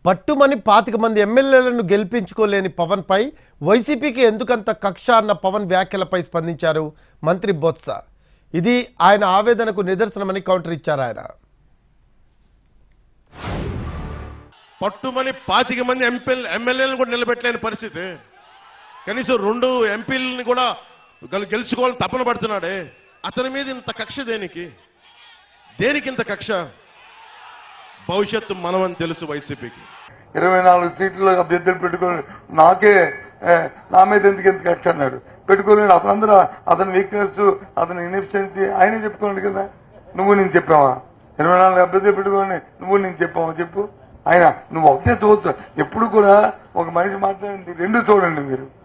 పట్టుమని పాతిక మంది ఎమ్మెల్యేలను గెలిపించుకోలేని పవన్పై వైసీపీకి ఎందుకంత కక్ష అన్న పవన్ వ్యాఖ్యలపై స్పందించారు మంత్రి బొత్స ఇది ఆయన ఆవేదనకు నిదర్శనమని కౌంటర్ ఇచ్చారు ఆయన పట్టుమని పాతిక మంది ఎంపీ ఎమ్మెల్యేలను కూడా నిలబెట్టలేని పరిస్థితి కనీసం రెండు ఎంపీలని కూడా గెలు- గెలుచుకోవాలని తపన పడుతున్నాడే అతని మీద ఇంత కక్ష దేనికి దేనికి ఇంత కక్ష భవిష్యత్తు మనమని తెలుసు వైసీపీకి ఇరవై నాలుగు సీట్లు అభ్యర్థులు పెట్టుకొని నాకే ఏ, నా మీద ఎందుకు ఎంత కక్ష అన్నాడు పెట్టుకోలేడు అతనందరూ అతని వీక్నెస్ అతని ఇన్ఎఫిషియన్సీ ఆయనే చెప్పుకోండి కదా నువ్వు నేను చెప్పావా ఇరవై నాలుగు అభ్యర్థులు పెట్టుకొని నువ్వు నేను చెప్పావా చెప్పు ఆయన నువ్వు ఒకటే చూడొచ్చు ఎప్పుడు కూడా ఒక మనిషి మాట్లాడింది రెండు చూడండి మీరు